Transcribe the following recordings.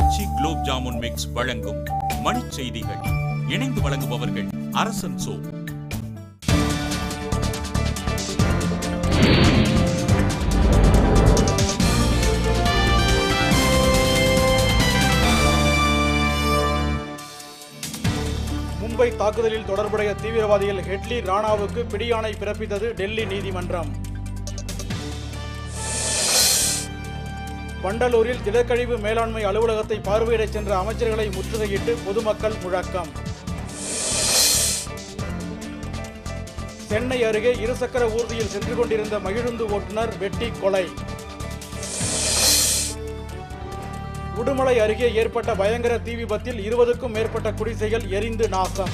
ஆச்சி gulab jamun mix வழங்கும் மணிச் செய்திகள் இணைந்து வழங்குபவர்கள் அரசன் சோ மும்பை தாக்குதலில் தொடர்புடைய தீவிரவாதிகள் ஹெட்லி ராணாவுக்கு பிடியாணை பிறப்பித்தது டெல்லி நீதிமன்றம் வண்டலூரில் திடக்கழிவு மேலாண்மை அலுவலகத்தை பார்வையிடச் சென்ற அமைச்சர்களை முற்றுகையிட்டு பொதுமக்கள் முழக்கம் சென்னை அருகே இருசக்கர ஊர்தியில் சென்று கொண்டிருந்த மகிழுந்து ஓட்டுநர் வெட்டி கொலை உடுமலை அருகே ஏற்பட்ட பயங்கர தீ விபத்தில் இருபதுக்கும் மேற்பட்ட குடிசைகள் எரிந்து நாசம்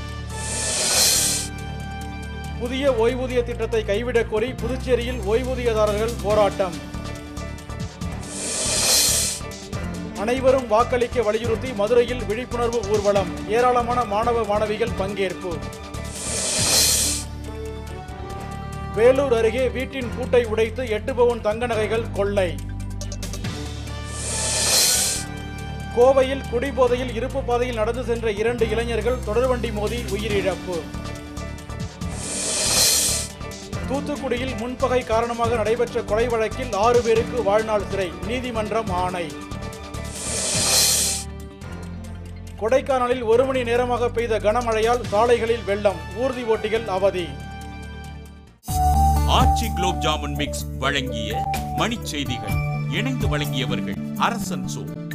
புதிய ஓய்வூதிய திட்டத்தை கைவிடக் கோரி புதுச்சேரியில் ஓய்வூதியதாரர்கள் போராட்டம் அனைவரும் வாக்களிக்க வலியுறுத்தி மதுரையில் விழிப்புணர்வு ஊர்வலம் ஏராளமான மாணவ மாணவிகள் பங்கேற்பு வேலூர் அருகே வீட்டின் பூட்டை உடைத்து எட்டு பவுன் தங்க நகைகள் கொள்ளை கோவையில் குடிபோதையில் இருப்பு பாதையில் நடந்து சென்ற இரண்டு இளைஞர்கள் தொடர்வண்டி மோதி உயிரிழப்பு தூத்துக்குடியில் முன்பகை காரணமாக நடைபெற்ற கொலை வழக்கில் ஆறு பேருக்கு வாழ்நாள் சிறை நீதிமன்றம் ஆணை கொடைக்கானலில் ஒரு மணி நேரமாக பெய்த கனமழையால் சாலைகளில் வெள்ளம் ஊர்தி ஓட்டிகள் அவதி ஆச்சி குலோப் ஜாமுன் மிக்ஸ் வழங்கிய மணிச் செய்திகள் இணைந்து வழங்கியவர்கள் அரசன் சோ